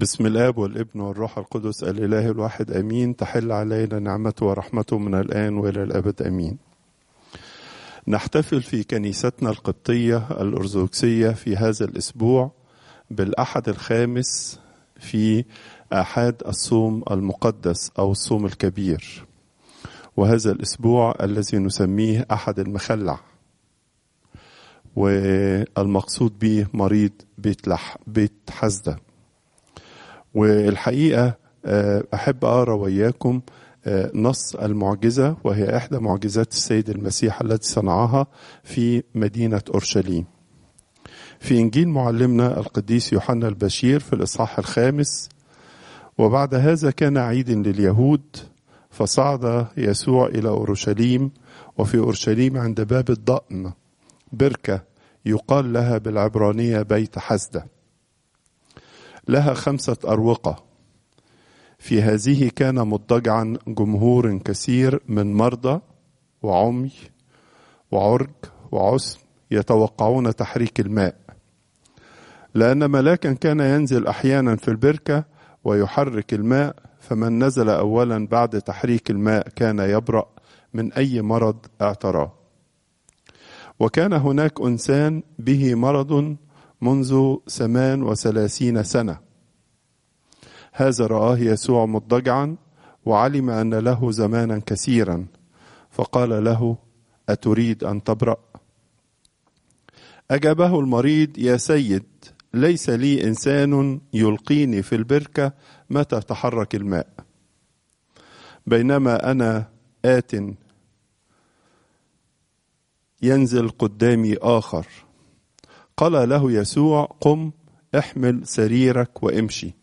بسم الاب والابن والروح القدس الاله الواحد امين تحل علينا نعمته ورحمته من الان والى الابد امين نحتفل في كنيستنا القبطيه الارثوذكسيه في هذا الاسبوع بالاحد الخامس في احاد الصوم المقدس او الصوم الكبير وهذا الاسبوع الذي نسميه احد المخلع والمقصود به مريض بيت لح بيت حزده والحقيقه احب اقرا وياكم نص المعجزه وهي احدى معجزات السيد المسيح التي صنعها في مدينه اورشليم. في انجيل معلمنا القديس يوحنا البشير في الاصحاح الخامس وبعد هذا كان عيد لليهود فصعد يسوع الى اورشليم وفي اورشليم عند باب الضأن بركه يقال لها بالعبرانيه بيت حسده. لها خمسة أروقة في هذه كان مضطجعا جمهور كثير من مرضى وعمي وعرج وعسم يتوقعون تحريك الماء لأن ملاكا كان ينزل أحيانا في البركة ويحرك الماء فمن نزل أولا بعد تحريك الماء كان يبرأ من أي مرض اعتراه وكان هناك إنسان به مرض منذ ثمان وثلاثين سنة هذا رآه يسوع مضطجعا وعلم أن له زمانا كثيرا فقال له أتريد أن تبرأ أجابه المريض يا سيد ليس لي إنسان يلقيني في البركة متى تحرك الماء بينما أنا آت ينزل قدامي آخر قال له يسوع قم احمل سريرك وامشي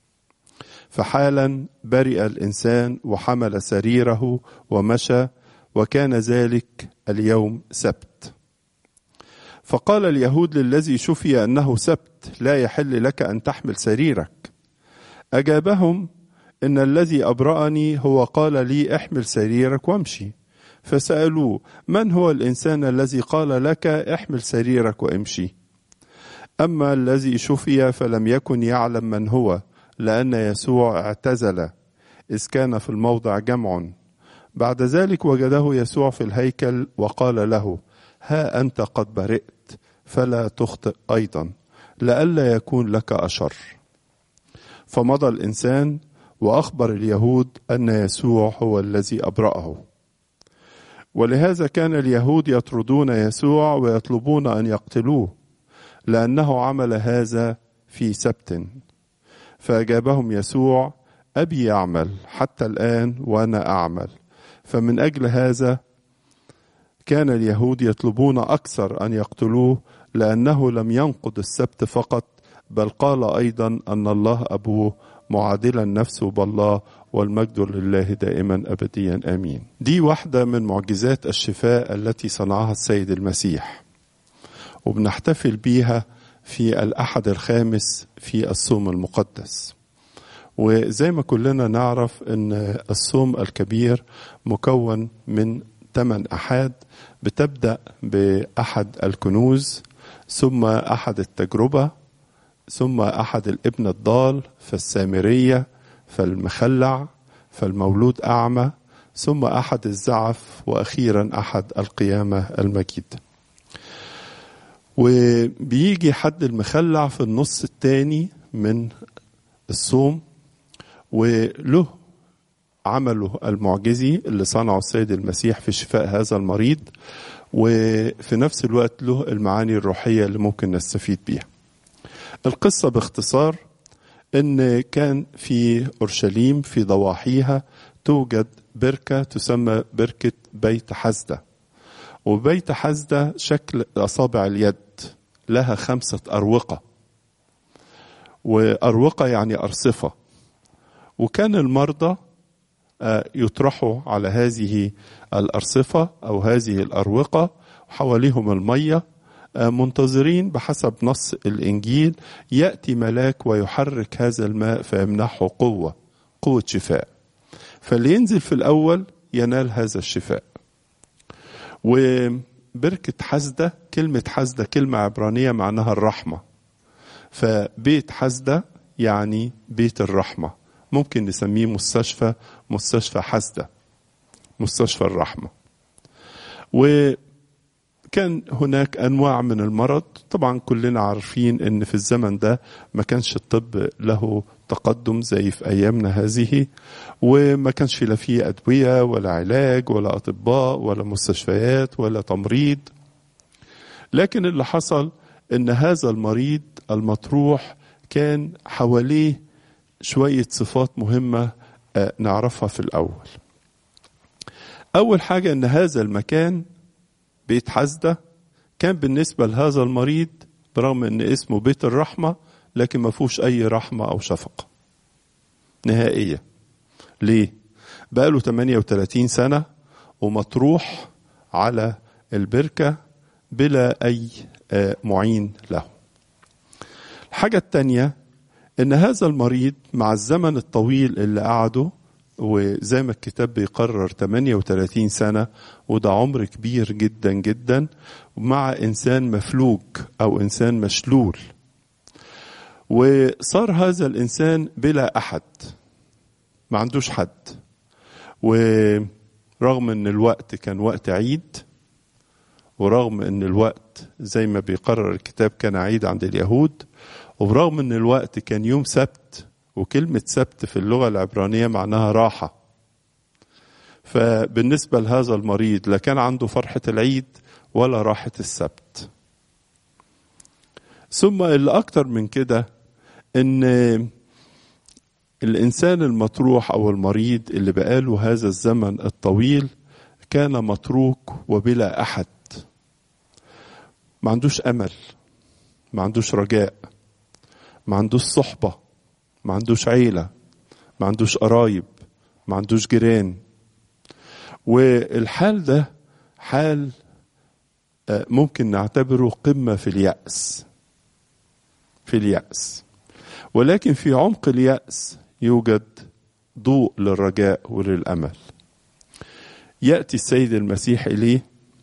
فحالا برئ الانسان وحمل سريره ومشى وكان ذلك اليوم سبت فقال اليهود للذي شفي انه سبت لا يحل لك ان تحمل سريرك اجابهم ان الذي ابراني هو قال لي احمل سريرك وامشي فسالوه من هو الانسان الذي قال لك احمل سريرك وامشي أما الذي شفي فلم يكن يعلم من هو لأن يسوع اعتزل إذ كان في الموضع جمع بعد ذلك وجده يسوع في الهيكل وقال له ها أنت قد برئت فلا تخطئ أيضا لئلا يكون لك أشر فمضى الإنسان وأخبر اليهود أن يسوع هو الذي أبرأه ولهذا كان اليهود يطردون يسوع ويطلبون أن يقتلوه لأنه عمل هذا في سبت فأجابهم يسوع أبي يعمل حتى الآن وأنا أعمل فمن أجل هذا كان اليهود يطلبون أكثر أن يقتلوه لأنه لم ينقض السبت فقط بل قال أيضا أن الله أبوه معادلا نفسه بالله والمجد لله دائما أبديا آمين دي واحدة من معجزات الشفاء التي صنعها السيد المسيح وبنحتفل بيها في الأحد الخامس في الصوم المقدس وزي ما كلنا نعرف أن الصوم الكبير مكون من ثمان أحاد بتبدأ بأحد الكنوز ثم أحد التجربة ثم أحد الابن الضال فالسامرية فالمخلع فالمولود أعمى ثم أحد الزعف وأخيرا أحد القيامة المجيد وبيجي حد المخلع في النص الثاني من الصوم وله عمله المعجزي اللي صنعه السيد المسيح في شفاء هذا المريض وفي نفس الوقت له المعاني الروحيه اللي ممكن نستفيد بيها. القصه باختصار ان كان في اورشليم في ضواحيها توجد بركه تسمى بركه بيت حزده. وبيت حزده شكل اصابع اليد لها خمسه اروقه. واروقه يعني ارصفه. وكان المرضى يطرحوا على هذه الأرصفة أو هذه الأروقة حواليهم المية منتظرين بحسب نص الإنجيل يأتي ملاك ويحرك هذا الماء فيمنحه قوة قوة شفاء فاللي ينزل في الأول ينال هذا الشفاء وبركة حزدة كلمة حزدة كلمة عبرانية معناها الرحمة فبيت حزدة يعني بيت الرحمة ممكن نسميه مستشفى مستشفى حسدة مستشفى الرحمة وكان هناك أنواع من المرض طبعا كلنا عارفين أن في الزمن ده ما كانش الطب له تقدم زي في أيامنا هذه وما كانش لا فيه أدوية ولا علاج ولا أطباء ولا مستشفيات ولا تمريض لكن اللي حصل ان هذا المريض المطروح كان حواليه شوية صفات مهمة نعرفها في الأول أول حاجة أن هذا المكان بيت حزدة كان بالنسبة لهذا المريض برغم أن اسمه بيت الرحمة لكن ما فيهوش أي رحمة أو شفقة نهائية ليه؟ بقاله 38 سنة ومطروح على البركة بلا أي معين له الحاجة التانية ان هذا المريض مع الزمن الطويل اللي قعده وزي ما الكتاب بيقرر 38 سنة وده عمر كبير جدا جدا مع إنسان مفلوج أو إنسان مشلول وصار هذا الإنسان بلا أحد ما عندوش حد ورغم أن الوقت كان وقت عيد ورغم أن الوقت زي ما بيقرر الكتاب كان عيد عند اليهود وبرغم ان الوقت كان يوم سبت وكلمة سبت في اللغة العبرانية معناها راحة فبالنسبة لهذا المريض لا كان عنده فرحة العيد ولا راحة السبت ثم اللي أكتر من كده إن الإنسان المطروح أو المريض اللي بقاله هذا الزمن الطويل كان متروك وبلا أحد ما عندوش أمل ما عندوش رجاء ما عندوش صحبة ما عندوش عيلة ما عندوش قرايب ما عندوش جيران والحال ده حال ممكن نعتبره قمة في اليأس في اليأس ولكن في عمق اليأس يوجد ضوء للرجاء وللأمل يأتي السيد المسيح إليه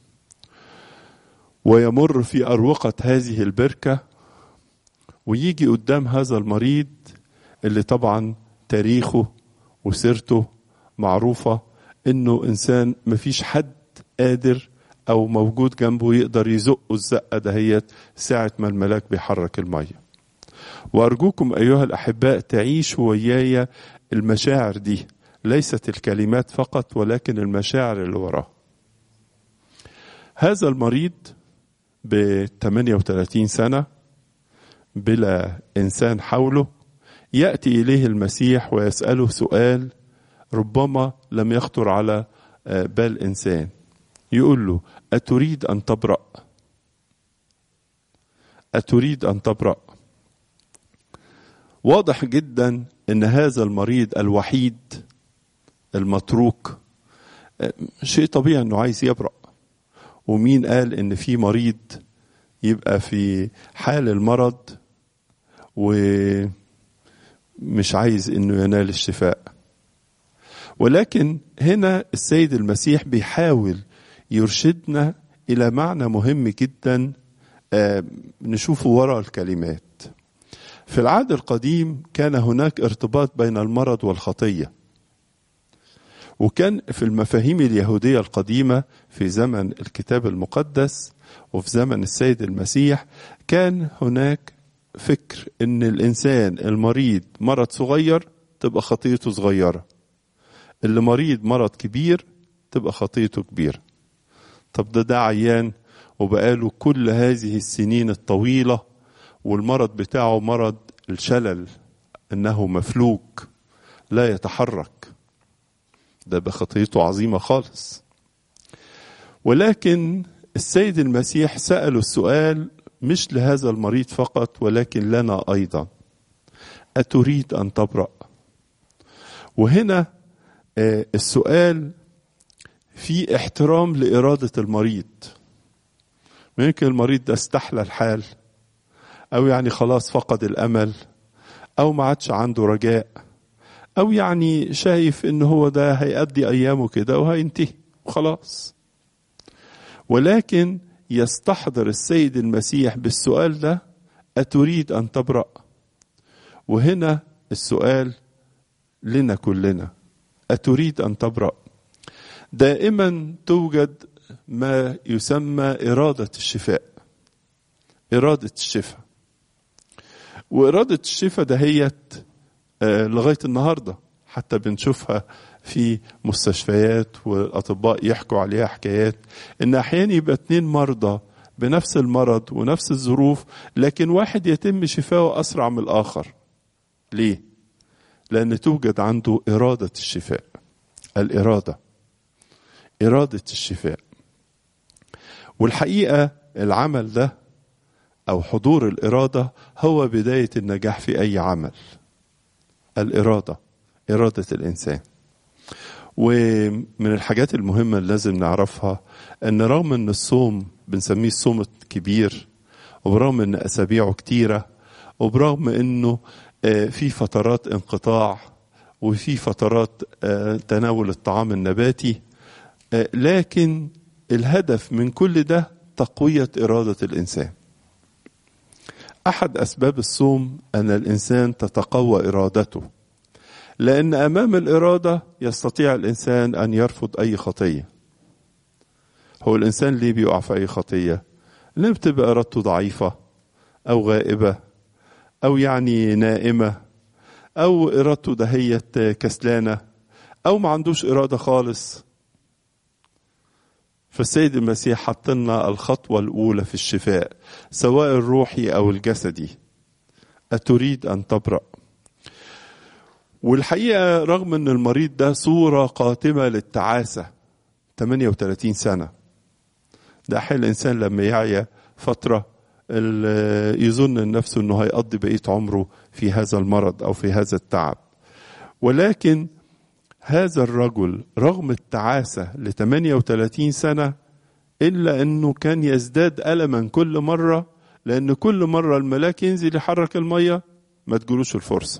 ويمر في أروقة هذه البركة ويجي قدام هذا المريض اللي طبعا تاريخه وسيرته معروفة انه انسان مفيش حد قادر او موجود جنبه يقدر يزقه الزقة دهيت ساعة ما الملاك بيحرك المية وارجوكم ايها الاحباء تعيشوا وياي المشاعر دي ليست الكلمات فقط ولكن المشاعر اللي وراها هذا المريض ب 38 سنه بلا انسان حوله ياتي اليه المسيح ويساله سؤال ربما لم يخطر على بال انسان يقول له اتريد ان تبرا اتريد ان تبرا واضح جدا ان هذا المريض الوحيد المتروك شيء طبيعي انه عايز يبرأ ومين قال ان في مريض يبقى في حال المرض ومش عايز انه ينال الشفاء ولكن هنا السيد المسيح بيحاول يرشدنا الى معنى مهم جدا نشوفه وراء الكلمات في العهد القديم كان هناك ارتباط بين المرض والخطيه وكان في المفاهيم اليهوديه القديمه في زمن الكتاب المقدس وفي زمن السيد المسيح كان هناك فكر ان الانسان المريض مرض صغير تبقى خطيته صغيره اللي مريض مرض كبير تبقى خطيته كبيره طب ده ده عيان وبقاله كل هذه السنين الطويله والمرض بتاعه مرض الشلل انه مفلوج لا يتحرك ده بخطيته عظيمه خالص ولكن السيد المسيح سأله السؤال مش لهذا المريض فقط ولكن لنا أيضا أتريد أن تبرأ وهنا السؤال في احترام لإرادة المريض ممكن المريض ده استحلى الحال أو يعني خلاص فقد الأمل أو ما عادش عنده رجاء أو يعني شايف إن هو ده هيقضي أيامه كده وهينتهي وخلاص ولكن يستحضر السيد المسيح بالسؤال ده أتريد أن تبرأ وهنا السؤال لنا كلنا أتريد أن تبرأ دائما توجد ما يسمى إرادة الشفاء إرادة الشفاء وإرادة الشفاء دهيت آه لغاية النهاردة حتى بنشوفها في مستشفيات والأطباء يحكوا عليها حكايات إن أحيانا يبقى اتنين مرضى بنفس المرض ونفس الظروف لكن واحد يتم شفاؤه أسرع من الآخر ليه؟ لأن توجد عنده إرادة الشفاء الإرادة إرادة الشفاء والحقيقة العمل ده أو حضور الإرادة هو بداية النجاح في أي عمل الإرادة إرادة الإنسان ومن الحاجات المهمة اللي لازم نعرفها أن رغم أن الصوم بنسميه الصوم الكبير وبرغم أن أسابيعه كتيرة وبرغم أنه في فترات انقطاع وفي فترات تناول الطعام النباتي لكن الهدف من كل ده تقوية إرادة الإنسان أحد أسباب الصوم أن الإنسان تتقوى إرادته لأن أمام الإرادة يستطيع الإنسان أن يرفض أي خطية هو الإنسان ليه بيقع في أي خطية لأن بتبقى إرادته ضعيفة أو غائبة أو يعني نائمة أو إرادته دهيت كسلانة أو ما عندوش إرادة خالص فالسيد المسيح حط لنا الخطوة الأولى في الشفاء سواء الروحي أو الجسدي أتريد أن تبرأ والحقيقة رغم أن المريض ده صورة قاتمة للتعاسة 38 سنة ده أحيانا الإنسان لما يعيا فترة يظن نفسه أنه هيقضي بقية عمره في هذا المرض أو في هذا التعب ولكن هذا الرجل رغم التعاسة ل 38 سنة إلا أنه كان يزداد ألما كل مرة لأن كل مرة الملاك ينزل يحرك المية ما تجلوش الفرصة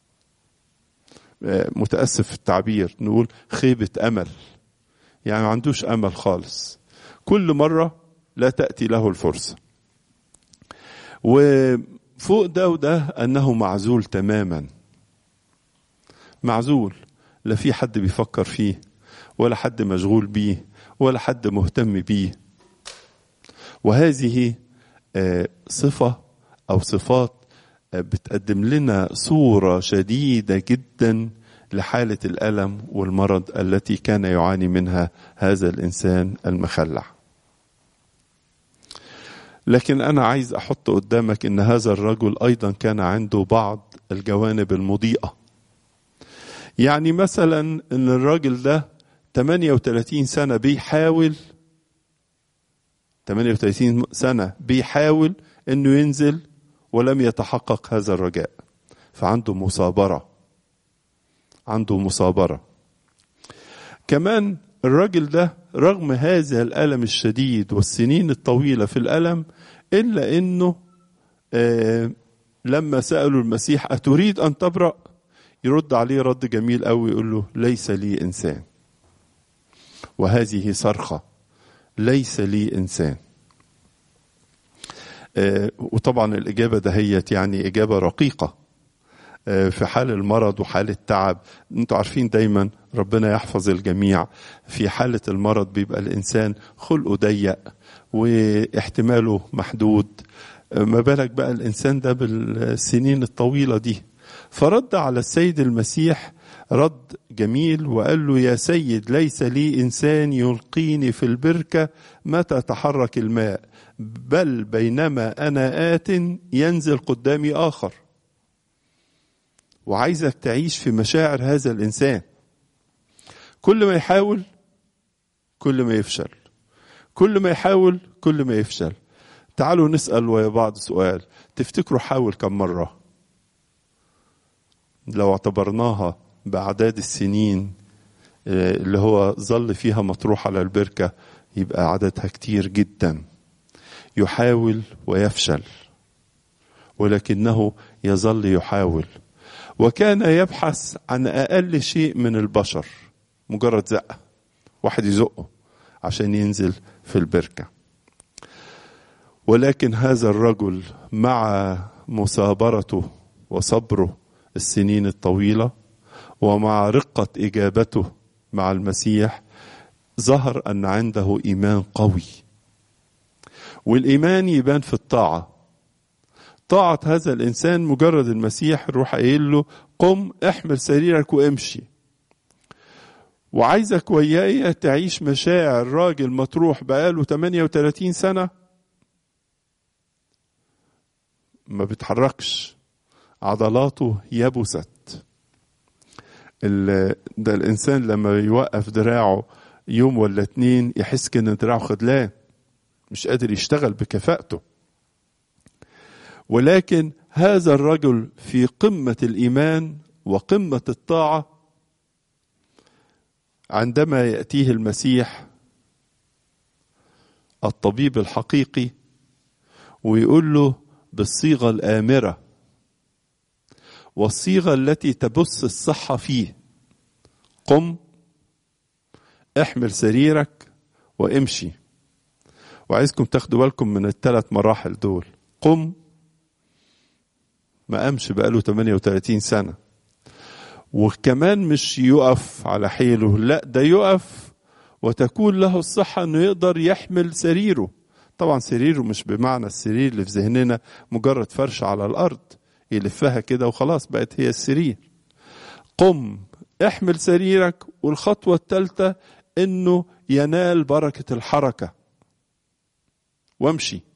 متأسف في التعبير نقول خيبة أمل يعني ما عندوش أمل خالص كل مرة لا تأتي له الفرصة وفوق ده وده أنه معزول تماما معزول لا في حد بيفكر فيه ولا حد مشغول بيه ولا حد مهتم بيه وهذه صفة أو صفات بتقدم لنا صورة شديدة جدا لحالة الألم والمرض التي كان يعاني منها هذا الإنسان المخلع لكن أنا عايز أحط قدامك أن هذا الرجل أيضا كان عنده بعض الجوانب المضيئة يعني مثلا أن الراجل ده 38 سنة بيحاول 38 سنة بيحاول أنه ينزل ولم يتحقق هذا الرجاء فعنده مصابرة عنده مصابرة كمان الراجل ده رغم هذا الألم الشديد والسنين الطويلة في الألم إلا أنه آه لما سألوا المسيح أتريد أن تبرأ يرد عليه رد جميل قوي يقول له ليس لي إنسان وهذه صرخة ليس لي إنسان آه وطبعا الإجابة دهيت يعني إجابة رقيقة آه في حال المرض وحال التعب انتوا عارفين دايما ربنا يحفظ الجميع في حالة المرض بيبقى الإنسان خلقه ضيق واحتماله محدود آه ما بالك بقى الإنسان ده بالسنين الطويلة دي فرد على السيد المسيح رد جميل وقال له يا سيد ليس لي انسان يلقيني في البركه متى تحرك الماء بل بينما انا ات ينزل قدامي اخر وعايزك تعيش في مشاعر هذا الانسان كل ما يحاول كل ما يفشل كل ما يحاول كل ما يفشل تعالوا نسال ويا بعض سؤال تفتكروا حاول كم مره لو اعتبرناها بأعداد السنين اللي هو ظل فيها مطروح على البركة يبقى عددها كتير جدا يحاول ويفشل ولكنه يظل يحاول وكان يبحث عن أقل شيء من البشر مجرد زقة واحد يزقه عشان ينزل في البركة ولكن هذا الرجل مع مثابرته وصبره السنين الطويلة ومع رقة إجابته مع المسيح ظهر أن عنده إيمان قوي والإيمان يبان في الطاعة طاعة هذا الإنسان مجرد المسيح يروح قايل له قم احمل سريرك وامشي وعايزك وياي تعيش مشاعر راجل مطروح بقاله 38 سنة ما بيتحركش عضلاته يبست ده الإنسان لما يوقف دراعه يوم ولا اتنين يحس كأن دراعه خدلان مش قادر يشتغل بكفاءته ولكن هذا الرجل في قمة الإيمان وقمة الطاعة عندما يأتيه المسيح الطبيب الحقيقي ويقول له بالصيغة الآمرة والصيغة التي تبث الصحة فيه قم احمل سريرك وامشي وعايزكم تاخدوا بالكم من الثلاث مراحل دول قم ما قامش بقاله 38 سنة وكمان مش يقف على حيله لا ده يقف وتكون له الصحة انه يقدر يحمل سريره طبعا سريره مش بمعنى السرير اللي في ذهننا مجرد فرش على الأرض يلفها كده وخلاص بقت هي السرير قم احمل سريرك والخطوة الثالثة انه ينال بركة الحركة وامشي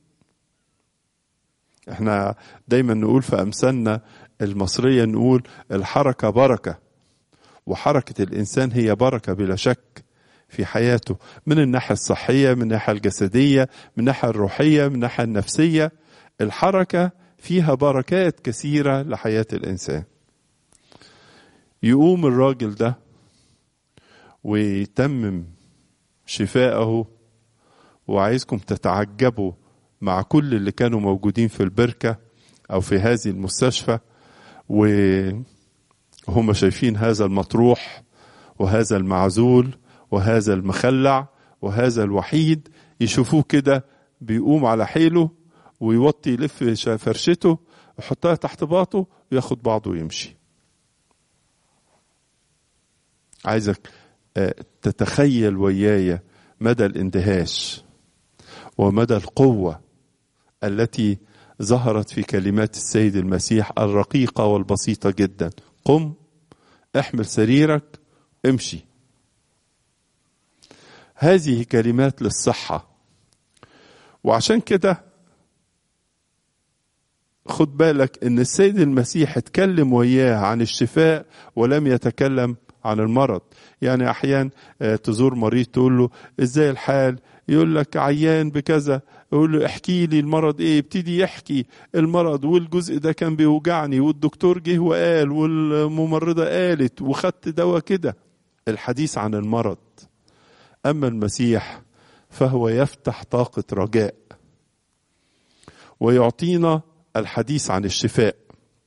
احنا دايما نقول في امثالنا المصرية نقول الحركة بركة وحركة الانسان هي بركة بلا شك في حياته من الناحية الصحية من الناحية الجسدية من الناحية الروحية من الناحية النفسية الحركة فيها بركات كثيرة لحياة الإنسان يقوم الراجل ده ويتمم شفاءه وعايزكم تتعجبوا مع كل اللي كانوا موجودين في البركة أو في هذه المستشفى وهم شايفين هذا المطروح وهذا المعزول وهذا المخلع وهذا الوحيد يشوفوه كده بيقوم على حيله ويوطي يلف فرشته ويحطها تحت باطه وياخد بعضه ويمشي عايزك تتخيل وياي مدى الاندهاش ومدى القوة التي ظهرت في كلمات السيد المسيح الرقيقة والبسيطة جدا قم احمل سريرك امشي هذه كلمات للصحة وعشان كده خد بالك ان السيد المسيح اتكلم وياه عن الشفاء ولم يتكلم عن المرض يعني احيان تزور مريض تقول له ازاي الحال يقول لك عيان بكذا يقول له احكي لي المرض ايه يبتدي يحكي المرض والجزء ده كان بيوجعني والدكتور جه وقال والممرضة قالت وخدت دواء كده الحديث عن المرض اما المسيح فهو يفتح طاقة رجاء ويعطينا الحديث عن الشفاء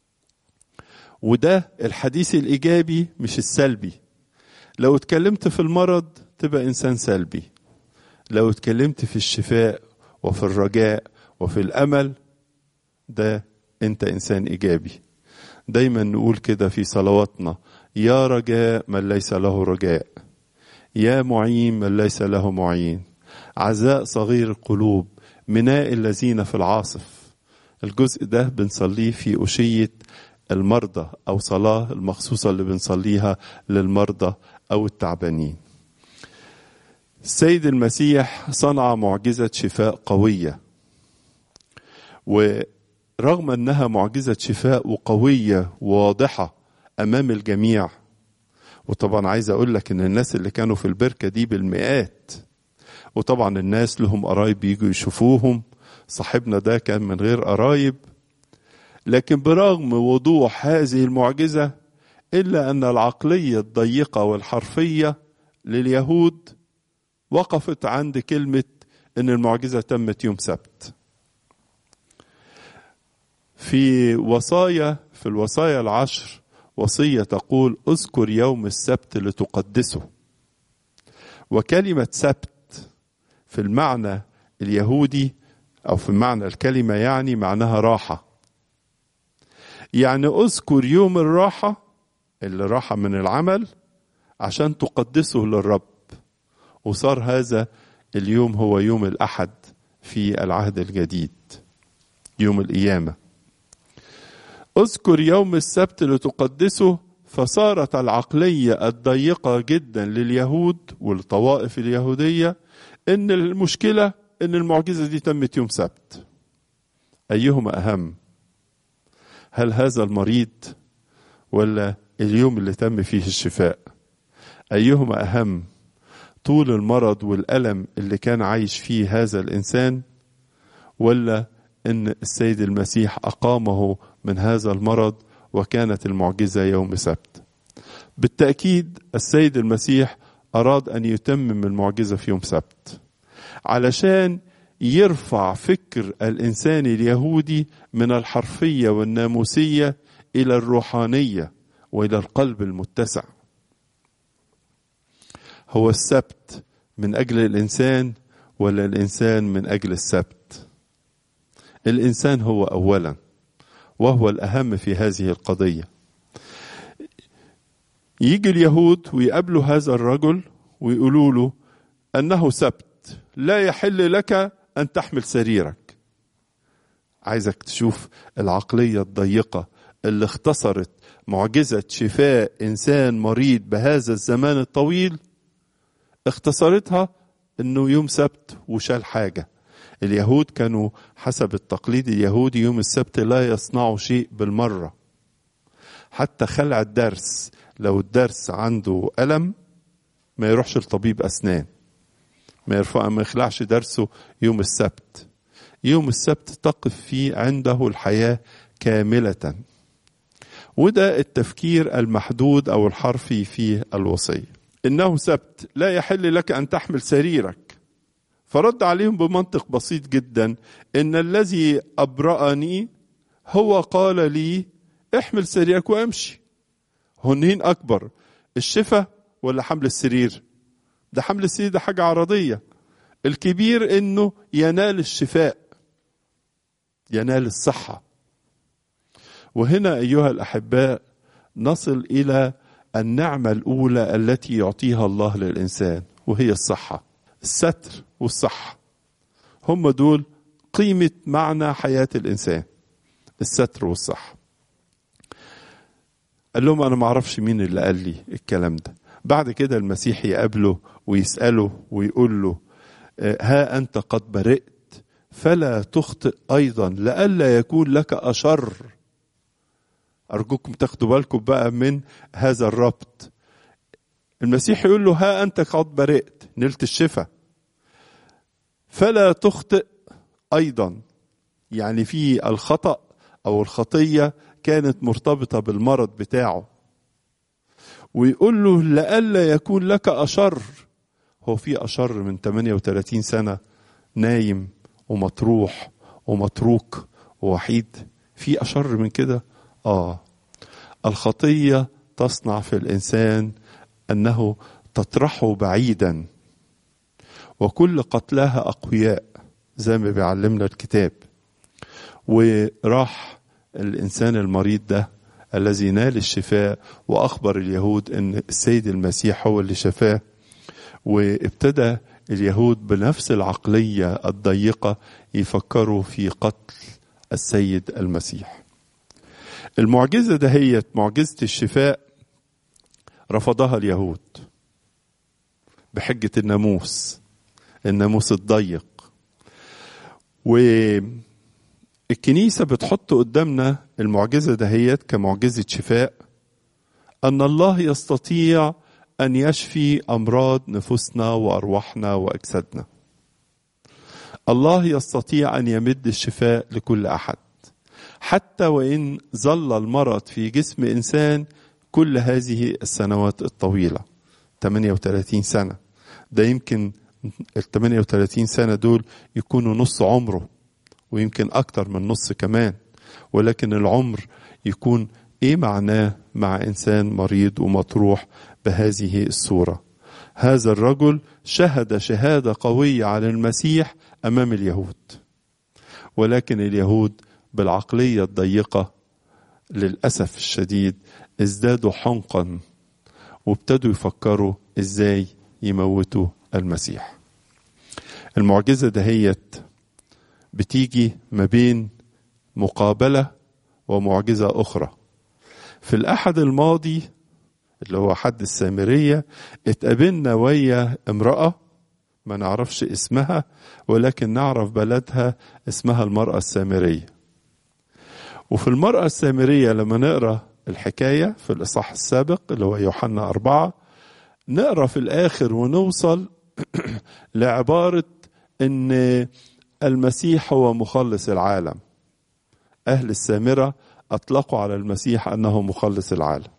وده الحديث الايجابي مش السلبي لو اتكلمت في المرض تبقى انسان سلبي لو اتكلمت في الشفاء وفي الرجاء وفي الامل ده انت انسان ايجابي دايما نقول كده في صلواتنا يا رجاء من ليس له رجاء يا معين من ليس له معين عزاء صغير القلوب مناء الذين في العاصف الجزء ده بنصليه في أشية المرضى أو صلاة المخصوصة اللي بنصليها للمرضى أو التعبانين السيد المسيح صنع معجزة شفاء قوية ورغم أنها معجزة شفاء وقوية وواضحة أمام الجميع وطبعا عايز أقول لك إن الناس اللي كانوا في البركة دي بالمئات وطبعا الناس لهم قرايب بيجوا يشوفوهم صاحبنا ده كان من غير قرايب لكن برغم وضوح هذه المعجزة إلا أن العقلية الضيقة والحرفية لليهود وقفت عند كلمة أن المعجزة تمت يوم سبت في وصايا في الوصايا العشر وصية تقول اذكر يوم السبت لتقدسه وكلمة سبت في المعنى اليهودي أو في معنى الكلمة يعني معناها راحة يعني اذكر يوم الراحة اللي راحة من العمل عشان تقدسه للرب وصار هذا اليوم هو يوم الأحد في العهد الجديد يوم القيامة اذكر يوم السبت لتقدسه فصارت العقلية الضيقة جدا لليهود والطوائف اليهودية ان المشكلة ان المعجزة دي تمت يوم سبت ايهما اهم هل هذا المريض ولا اليوم اللي تم فيه الشفاء ايهما اهم طول المرض والالم اللي كان عايش فيه هذا الانسان ولا ان السيد المسيح اقامه من هذا المرض وكانت المعجزه يوم سبت بالتاكيد السيد المسيح اراد ان يتمم المعجزه في يوم سبت علشان يرفع فكر الانسان اليهودي من الحرفيه والناموسيه الى الروحانيه والى القلب المتسع هو السبت من اجل الانسان ولا الانسان من اجل السبت الانسان هو اولا وهو الاهم في هذه القضيه يجي اليهود ويقابلوا هذا الرجل ويقولوا له انه سبت لا يحل لك ان تحمل سريرك عايزك تشوف العقليه الضيقه اللي اختصرت معجزه شفاء انسان مريض بهذا الزمان الطويل اختصرتها انه يوم سبت وشال حاجه اليهود كانوا حسب التقليد اليهودي يوم السبت لا يصنعوا شيء بالمره حتى خلع الدرس لو الدرس عنده ألم ما يروحش لطبيب أسنان ما يرفع ما يخلعش درسه يوم السبت يوم السبت تقف فيه عنده الحياة كاملة وده التفكير المحدود أو الحرفي في الوصية إنه سبت لا يحل لك أن تحمل سريرك فرد عليهم بمنطق بسيط جدا إن الذي أبرأني هو قال لي احمل سريرك وامشي هنين أكبر الشفاء ولا حمل السرير ده حمل السرير ده حاجة عرضية الكبير إنه ينال الشفاء ينال الصحة وهنا أيها الأحباء نصل إلى النعمة الأولى التي يعطيها الله للإنسان وهي الصحة الستر والصحة هم دول قيمة معنى حياة الإنسان الستر والصحة قال لهم أنا ما أعرفش مين اللي قال لي الكلام ده بعد كده المسيح يقابله ويسأله ويقول له ها أنت قد برئت فلا تخطئ أيضا لئلا يكون لك أشر أرجوكم تاخدوا بالكم بقى من هذا الربط المسيح يقول له ها أنت قد برئت نلت الشفاء فلا تخطئ أيضا يعني في الخطأ أو الخطية كانت مرتبطة بالمرض بتاعه ويقول له لئلا يكون لك أشر هو في أشر من 38 سنة نايم ومطروح ومتروك ووحيد في أشر من كده آه الخطية تصنع في الإنسان أنه تطرحه بعيدا وكل قتلاها أقوياء زي ما بيعلمنا الكتاب وراح الإنسان المريض ده الذي نال الشفاء وأخبر اليهود أن السيد المسيح هو اللي شفاه وابتدى اليهود بنفس العقلية الضيقة يفكروا في قتل السيد المسيح المعجزة دهيت معجزة الشفاء رفضها اليهود بحجة الناموس الناموس الضيق والكنيسة بتحط قدامنا المعجزة دهيت كمعجزة شفاء أن الله يستطيع أن يشفي أمراض نفوسنا وأرواحنا وأجسادنا الله يستطيع أن يمد الشفاء لكل أحد حتى وإن ظل المرض في جسم إنسان كل هذه السنوات الطويلة 38 سنة ده يمكن ال 38 سنة دول يكونوا نص عمره ويمكن أكتر من نص كمان ولكن العمر يكون إيه معناه مع إنسان مريض ومطروح بهذه الصورة هذا الرجل شهد شهادة قوية على المسيح أمام اليهود ولكن اليهود بالعقلية الضيقة للأسف الشديد ازدادوا حنقا وابتدوا يفكروا ازاي يموتوا المسيح المعجزة دهيت بتيجي ما بين مقابلة ومعجزة أخرى في الأحد الماضي اللي هو حد السامرية اتقابلنا ويا امرأة ما نعرفش اسمها ولكن نعرف بلدها اسمها المرأة السامرية وفي المرأة السامرية لما نقرأ الحكاية في الإصحاح السابق اللي هو يوحنا أربعة نقرأ في الآخر ونوصل لعبارة إن المسيح هو مخلص العالم أهل السامرة أطلقوا على المسيح أنه مخلص العالم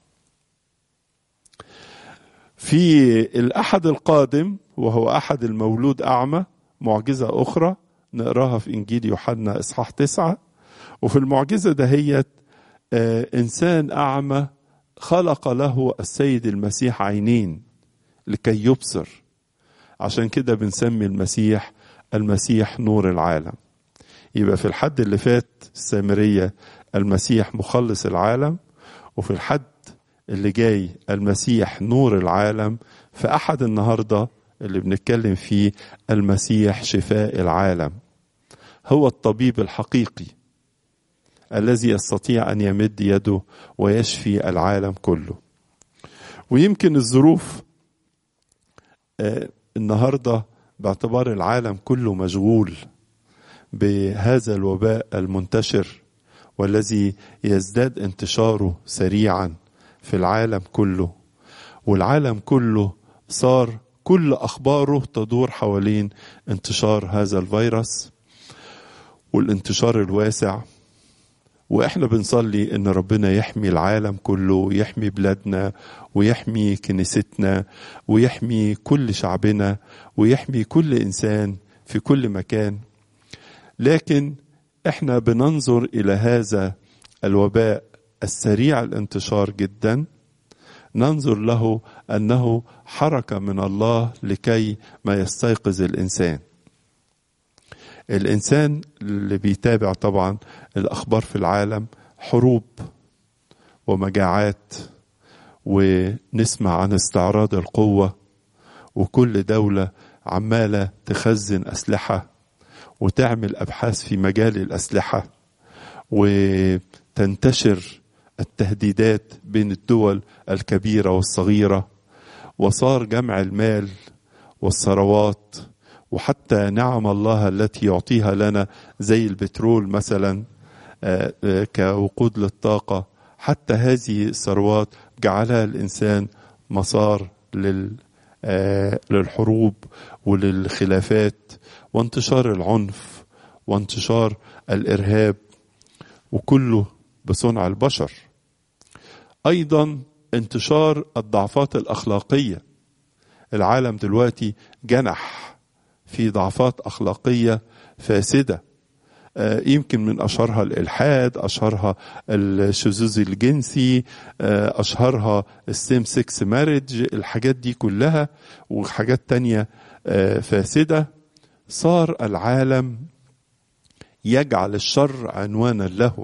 في الأحد القادم وهو أحد المولود أعمى معجزة أخرى نقراها في إنجيل يوحنا إصحاح تسعة وفي المعجزة دهيت آه إنسان أعمى خلق له السيد المسيح عينين لكي يبصر عشان كده بنسمي المسيح المسيح نور العالم يبقى في الحد اللي فات السامرية المسيح مخلص العالم وفي الحد اللي جاي المسيح نور العالم في أحد النهاردة اللي بنتكلم فيه المسيح شفاء العالم هو الطبيب الحقيقي الذي يستطيع أن يمد يده ويشفي العالم كله ويمكن الظروف آه النهارده باعتبار العالم كله مشغول بهذا الوباء المنتشر والذي يزداد انتشاره سريعا في العالم كله والعالم كله صار كل اخباره تدور حوالين انتشار هذا الفيروس والانتشار الواسع واحنا بنصلي ان ربنا يحمي العالم كله ويحمي بلادنا ويحمي كنيستنا ويحمي كل شعبنا ويحمي كل انسان في كل مكان لكن احنا بننظر الى هذا الوباء السريع الانتشار جدا ننظر له انه حركه من الله لكي ما يستيقظ الانسان الانسان اللي بيتابع طبعا الاخبار في العالم حروب ومجاعات ونسمع عن استعراض القوه وكل دوله عماله تخزن اسلحه وتعمل ابحاث في مجال الاسلحه وتنتشر التهديدات بين الدول الكبيره والصغيره وصار جمع المال والثروات وحتى نعم الله التي يعطيها لنا زي البترول مثلا كوقود للطاقه حتى هذه الثروات جعلها الانسان مسار لل للحروب وللخلافات وانتشار العنف وانتشار الارهاب وكله بصنع البشر ايضا انتشار الضعفات الاخلاقيه العالم دلوقتي جنح في ضعفات اخلاقيه فاسده يمكن من اشهرها الالحاد اشهرها الشذوذ الجنسي اشهرها السيم سكس مارج الحاجات دي كلها وحاجات تانية فاسده صار العالم يجعل الشر عنوانا له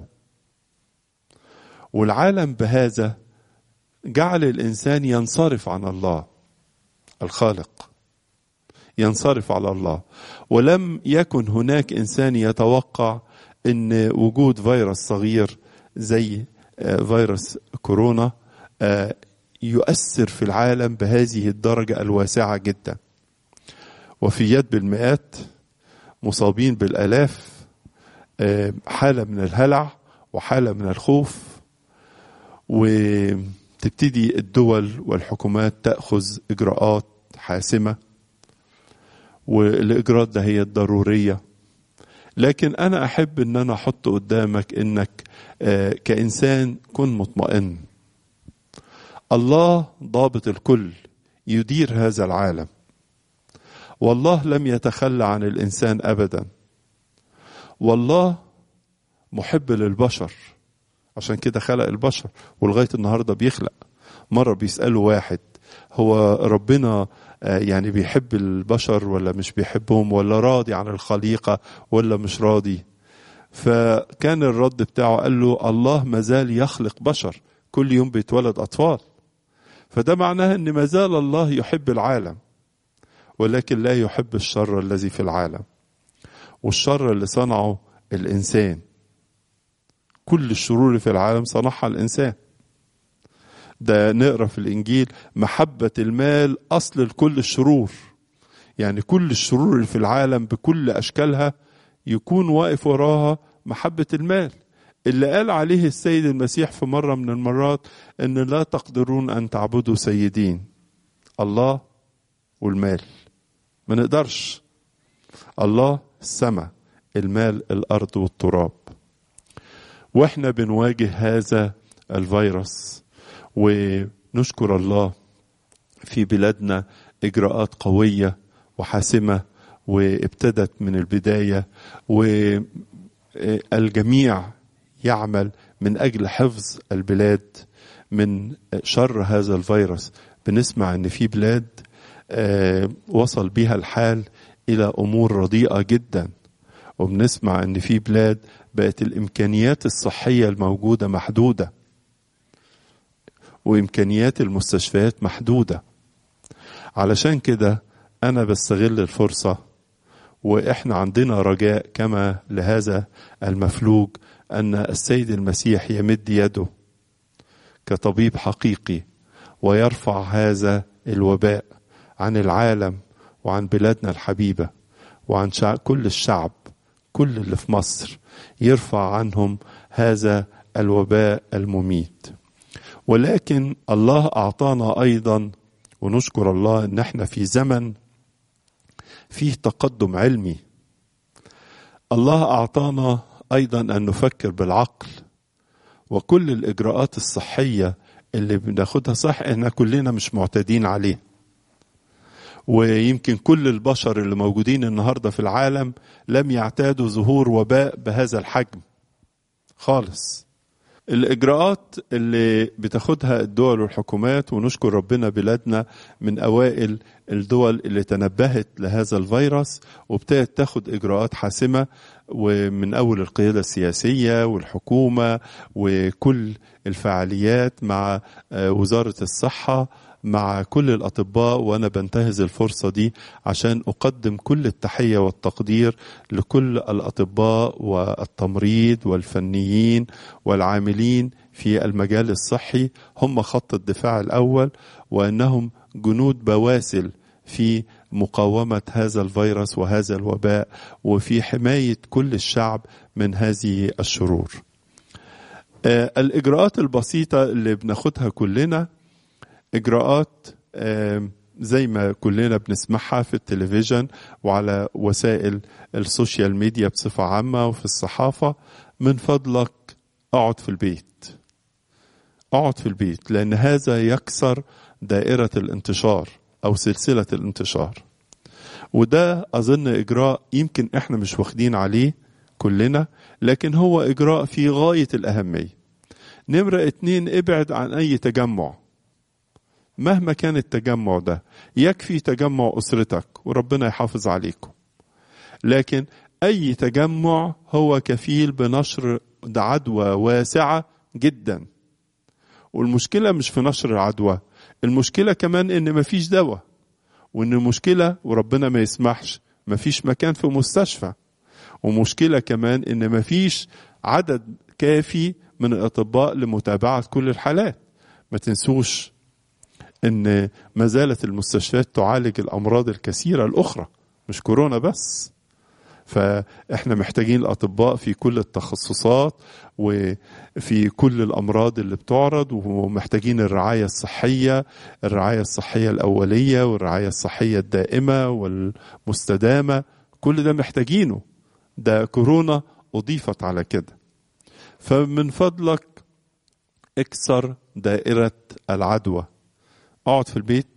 والعالم بهذا جعل الانسان ينصرف عن الله الخالق ينصرف على الله ولم يكن هناك انسان يتوقع ان وجود فيروس صغير زي فيروس كورونا يؤثر في العالم بهذه الدرجه الواسعه جدا وفيات بالمئات مصابين بالالاف حاله من الهلع وحاله من الخوف وتبتدي الدول والحكومات تاخذ اجراءات حاسمه والاجراءات ده هي الضروريه لكن انا احب ان انا احط قدامك انك كانسان كن مطمئن الله ضابط الكل يدير هذا العالم والله لم يتخلى عن الانسان ابدا والله محب للبشر عشان كده خلق البشر ولغايه النهارده بيخلق مره بيسالوا واحد هو ربنا يعني بيحب البشر ولا مش بيحبهم ولا راضي عن الخليقه ولا مش راضي فكان الرد بتاعه قال له الله مازال يخلق بشر كل يوم بيتولد أطفال فده معناه أن مازال الله يحب العالم ولكن لا يحب الشر الذي في العالم والشر اللي صنعه الإنسان كل الشرور اللي في العالم صنعها الإنسان ده نقرا في الإنجيل محبة المال أصل لكل الشرور يعني كل الشرور اللي في العالم بكل أشكالها يكون واقف وراها محبة المال اللي قال عليه السيد المسيح في مرة من المرات أن لا تقدرون أن تعبدوا سيدين الله والمال ما نقدرش الله السماء المال الأرض والتراب واحنا بنواجه هذا الفيروس ونشكر الله في بلادنا إجراءات قوية وحاسمة وابتدت من البداية والجميع يعمل من أجل حفظ البلاد من شر هذا الفيروس بنسمع أن في بلاد وصل بها الحال إلى أمور رديئة جدا وبنسمع أن في بلاد بقت الإمكانيات الصحية الموجودة محدودة وإمكانيات المستشفيات محدودة علشان كده أنا بستغل الفرصة وإحنا عندنا رجاء كما لهذا المفلوج أن السيد المسيح يمد يده كطبيب حقيقي ويرفع هذا الوباء عن العالم وعن بلادنا الحبيبة وعن شعب كل الشعب كل اللي في مصر يرفع عنهم هذا الوباء المميت ولكن الله أعطانا أيضا ونشكر الله ان احنا في زمن فيه تقدم علمي الله اعطانا ايضا ان نفكر بالعقل وكل الاجراءات الصحيه اللي بناخدها صح احنا كلنا مش معتادين عليه ويمكن كل البشر اللي موجودين النهارده في العالم لم يعتادوا ظهور وباء بهذا الحجم خالص الإجراءات اللي بتاخدها الدول والحكومات ونشكر ربنا بلادنا من أوائل الدول اللي تنبهت لهذا الفيروس وابتدت تاخد إجراءات حاسمة ومن أول القيادة السياسية والحكومة وكل الفعاليات مع وزارة الصحة مع كل الأطباء وأنا بنتهز الفرصة دي عشان أقدم كل التحية والتقدير لكل الأطباء والتمريض والفنيين والعاملين في المجال الصحي هم خط الدفاع الأول وأنهم جنود بواسل في مقاومة هذا الفيروس وهذا الوباء وفي حماية كل الشعب من هذه الشرور الإجراءات البسيطة اللي بناخدها كلنا اجراءات زي ما كلنا بنسمعها في التلفزيون وعلى وسائل السوشيال ميديا بصفة عامة وفي الصحافة من فضلك اقعد في البيت اقعد في البيت لأن هذا يكسر دائرة الانتشار أو سلسلة الانتشار وده أظن إجراء يمكن إحنا مش واخدين عليه كلنا لكن هو إجراء في غاية الأهمية نمرة اتنين ابعد عن أي تجمع مهما كان التجمع ده يكفي تجمع أسرتك وربنا يحافظ عليكم لكن أي تجمع هو كفيل بنشر عدوى واسعة جدا والمشكلة مش في نشر العدوى المشكلة كمان إن مفيش دواء وإن المشكلة وربنا ما يسمحش مفيش مكان في مستشفى ومشكلة كمان إن مفيش عدد كافي من الأطباء لمتابعة كل الحالات ما تنسوش ان ما زالت المستشفيات تعالج الامراض الكثيره الاخرى مش كورونا بس فاحنا محتاجين الاطباء في كل التخصصات وفي كل الامراض اللي بتعرض ومحتاجين الرعايه الصحيه الرعايه الصحيه الاوليه والرعايه الصحيه الدائمه والمستدامه كل ده محتاجينه ده كورونا اضيفت على كده فمن فضلك اكسر دائره العدوى اقعد في البيت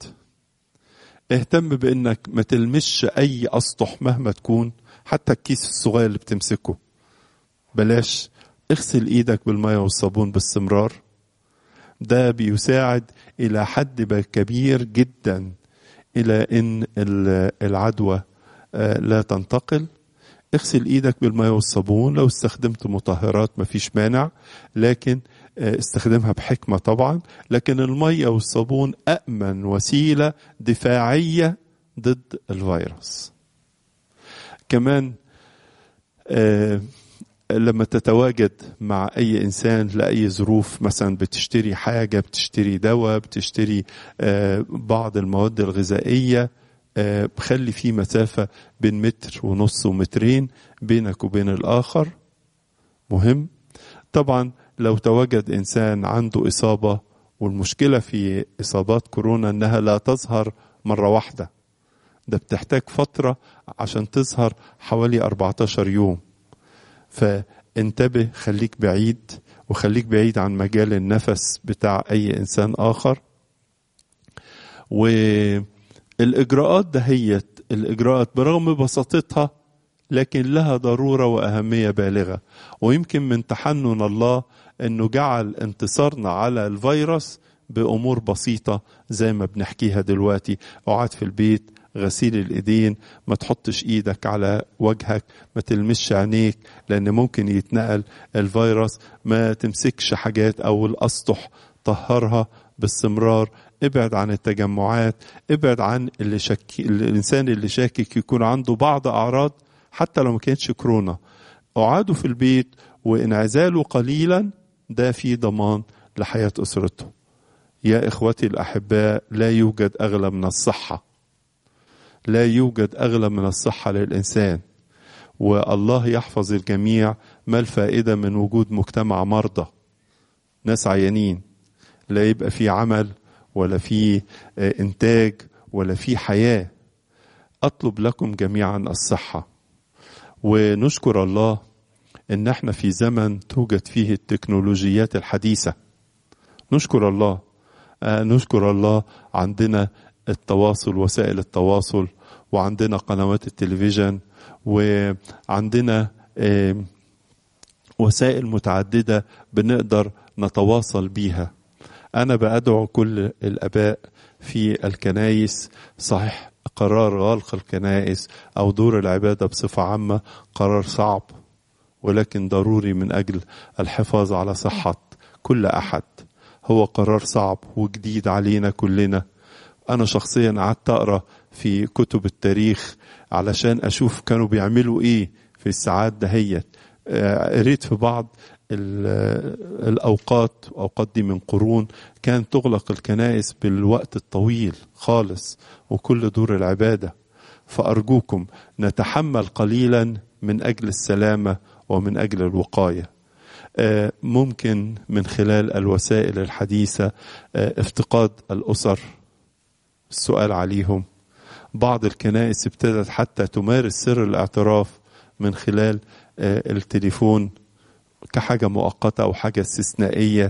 اهتم بانك ما تلمسش اي اسطح مهما تكون حتى الكيس الصغير اللي بتمسكه بلاش اغسل ايدك بالميه والصابون باستمرار ده بيساعد الى حد كبير جدا الى ان العدوى لا تنتقل اغسل ايدك بالماء والصابون لو استخدمت مطهرات مفيش مانع لكن استخدمها بحكمة طبعا لكن المية والصابون أأمن وسيلة دفاعية ضد الفيروس كمان آه لما تتواجد مع أي إنسان لأي ظروف مثلا بتشتري حاجة بتشتري دواء بتشتري آه بعض المواد الغذائية آه بخلي في مسافة بين متر ونص ومترين بينك وبين الآخر مهم طبعا لو تواجد إنسان عنده إصابة والمشكلة في إصابات كورونا إنها لا تظهر مرة واحدة ده بتحتاج فترة عشان تظهر حوالي 14 يوم فانتبه خليك بعيد وخليك بعيد عن مجال النفس بتاع أي إنسان آخر والإجراءات دهيت الإجراءات برغم بساطتها لكن لها ضرورة وأهمية بالغة ويمكن من تحنن الله أنه جعل انتصارنا على الفيروس بأمور بسيطة زي ما بنحكيها دلوقتي اقعد في البيت غسيل الايدين ما تحطش ايدك على وجهك ما تلمسش عينيك لان ممكن يتنقل الفيروس ما تمسكش حاجات او الاسطح طهرها باستمرار ابعد عن التجمعات ابعد عن اللي شك... الانسان اللي شاكك يكون عنده بعض اعراض حتى لو ما كانتش كورونا اقعدوا في البيت وانعزاله قليلا ده في ضمان لحياه اسرته يا اخوتي الاحباء لا يوجد اغلى من الصحه لا يوجد اغلى من الصحه للانسان والله يحفظ الجميع ما الفائده من وجود مجتمع مرضى ناس عيانين لا يبقى في عمل ولا في انتاج ولا في حياه اطلب لكم جميعا الصحه ونشكر الله ان احنا في زمن توجد فيه التكنولوجيات الحديثه نشكر الله آه نشكر الله عندنا التواصل وسائل التواصل وعندنا قنوات التلفزيون وعندنا آه وسائل متعدده بنقدر نتواصل بيها انا بادعو كل الاباء في الكنايس صحيح قرار غلق الكنائس او دور العباده بصفه عامه قرار صعب ولكن ضروري من اجل الحفاظ على صحه كل احد هو قرار صعب وجديد علينا كلنا انا شخصيا قعدت اقرا في كتب التاريخ علشان اشوف كانوا بيعملوا ايه في الساعات دهيت قريت في بعض الاوقات اوقات دي من قرون كان تغلق الكنائس بالوقت الطويل خالص وكل دور العباده فارجوكم نتحمل قليلا من اجل السلامه ومن اجل الوقايه ممكن من خلال الوسائل الحديثه افتقاد الاسر السؤال عليهم بعض الكنائس ابتدت حتى تمارس سر الاعتراف من خلال التليفون كحاجة مؤقتة أو حاجة استثنائية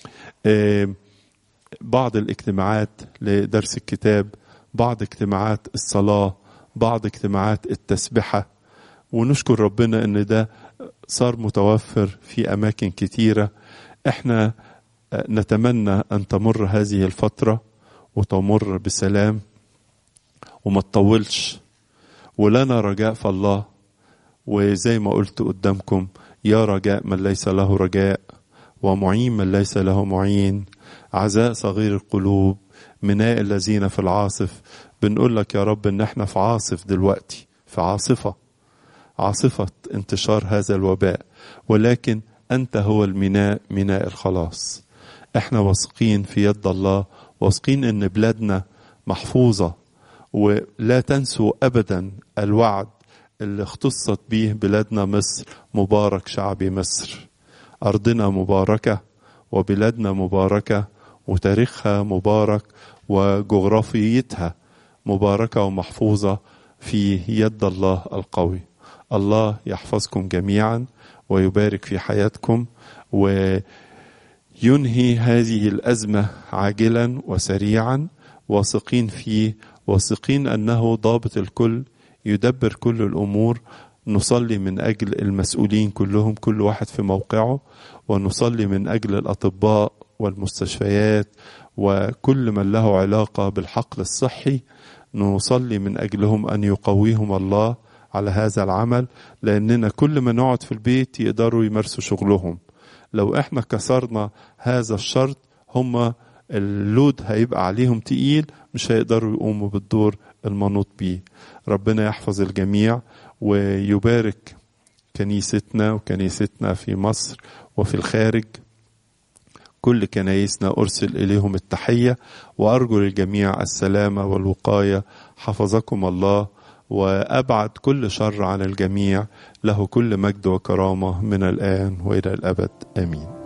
بعض الاجتماعات لدرس الكتاب بعض اجتماعات الصلاة بعض اجتماعات التسبحة ونشكر ربنا ان ده صار متوفر في اماكن كتيرة احنا نتمنى ان تمر هذه الفترة وتمر بسلام وما تطولش ولنا رجاء في الله وزي ما قلت قدامكم يا رجاء من ليس له رجاء ومعين من ليس له معين عزاء صغير القلوب مناء الذين في العاصف بنقول لك يا رب ان احنا في عاصف دلوقتي في عاصفة عاصفة انتشار هذا الوباء ولكن انت هو الميناء ميناء الخلاص احنا واثقين في يد الله واثقين ان بلادنا محفوظة ولا تنسوا ابدا الوعد اللي اختصت به بلادنا مصر مبارك شعبي مصر أرضنا مباركة وبلادنا مباركة وتاريخها مبارك وجغرافيتها مباركة ومحفوظة في يد الله القوي الله يحفظكم جميعا ويبارك في حياتكم وينهي هذه الأزمة عاجلا وسريعا واثقين فيه واثقين أنه ضابط الكل يدبر كل الامور نصلي من اجل المسؤولين كلهم كل واحد في موقعه ونصلي من اجل الاطباء والمستشفيات وكل من له علاقه بالحقل الصحي نصلي من اجلهم ان يقويهم الله على هذا العمل لأننا كل ما نقعد في البيت يقدروا يمارسوا شغلهم لو احنا كسرنا هذا الشرط هم اللود هيبقى عليهم تقيل مش هيقدروا يقوموا بالدور المنوط بيه ربنا يحفظ الجميع ويبارك كنيستنا وكنيستنا في مصر وفي الخارج كل كنايسنا أرسل إليهم التحية وأرجو للجميع السلامة والوقاية حفظكم الله وأبعد كل شر عن الجميع له كل مجد وكرامة من الآن وإلى الأبد آمين